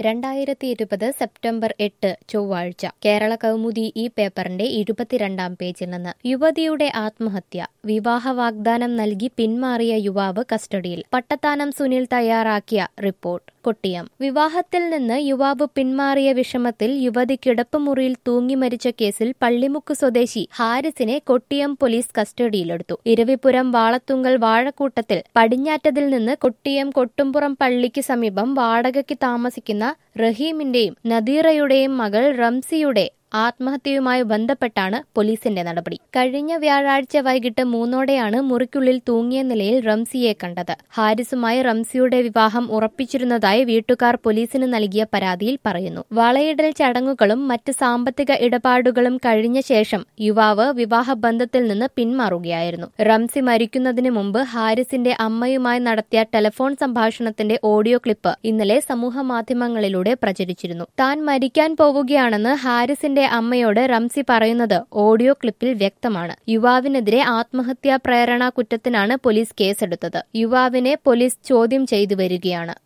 രണ്ടായിരത്തി ഇരുപത് സെപ്റ്റംബർ എട്ട് ചൊവ്വാഴ്ച കേരള കൗമുദി ഈ പേപ്പറിന്റെ ഇരുപത്തിരണ്ടാം പേജിൽ നിന്ന് യുവതിയുടെ ആത്മഹത്യ വിവാഹ വാഗ്ദാനം നൽകി പിന്മാറിയ യുവാവ് കസ്റ്റഡിയിൽ പട്ടത്താനം സുനിൽ തയ്യാറാക്കിയ റിപ്പോർട്ട് കൊട്ടിയം വിവാഹത്തിൽ നിന്ന് യുവാവ് പിന്മാറിയ വിഷമത്തിൽ യുവതി കിടപ്പുമുറിയിൽ തൂങ്ങി മരിച്ച കേസിൽ പള്ളിമുക്ക് സ്വദേശി ഹാരിസിനെ കൊട്ടിയം പോലീസ് കസ്റ്റഡിയിലെടുത്തു ഇരവിപുരം വാളത്തുങ്കൽ വാഴക്കൂട്ടത്തിൽ പടിഞ്ഞാറ്റതിൽ നിന്ന് കൊട്ടിയം കൊട്ടുംപുറം പള്ളിക്ക് സമീപം വാടകയ്ക്ക് താമസിക്കുന്ന റഹീമിന്റെയും നദീറയുടെയും മകൾ റംസിയുടെ ആത്മഹത്യയുമായി ബന്ധപ്പെട്ടാണ് പോലീസിന്റെ നടപടി കഴിഞ്ഞ വ്യാഴാഴ്ച വൈകിട്ട് മൂന്നോടെയാണ് മുറിക്കുള്ളിൽ തൂങ്ങിയ നിലയിൽ റംസിയെ കണ്ടത് ഹാരിസുമായി റംസിയുടെ വിവാഹം ഉറപ്പിച്ചിരുന്നതായി വീട്ടുകാർ പോലീസിന് നൽകിയ പരാതിയിൽ പറയുന്നു വളയിടൽ ചടങ്ങുകളും മറ്റ് സാമ്പത്തിക ഇടപാടുകളും കഴിഞ്ഞ ശേഷം യുവാവ് വിവാഹ ബന്ധത്തിൽ നിന്ന് പിന്മാറുകയായിരുന്നു റംസി മരിക്കുന്നതിന് മുമ്പ് ഹാരിസിന്റെ അമ്മയുമായി നടത്തിയ ടെലിഫോൺ സംഭാഷണത്തിന്റെ ഓഡിയോ ക്ലിപ്പ് ഇന്നലെ സമൂഹ മാധ്യമങ്ങളിലൂടെ പ്രചരിച്ചിരുന്നു താൻ മരിക്കാൻ പോവുകയാണെന്ന് ഹാരിസിന്റെ അമ്മയോട് റംസി പറയുന്നത് ഓഡിയോ ക്ലിപ്പിൽ വ്യക്തമാണ് യുവാവിനെതിരെ ആത്മഹത്യാ പ്രേരണ കുറ്റത്തിനാണ് പോലീസ് കേസെടുത്തത് യുവാവിനെ പോലീസ് ചോദ്യം ചെയ്തു വരികയാണ്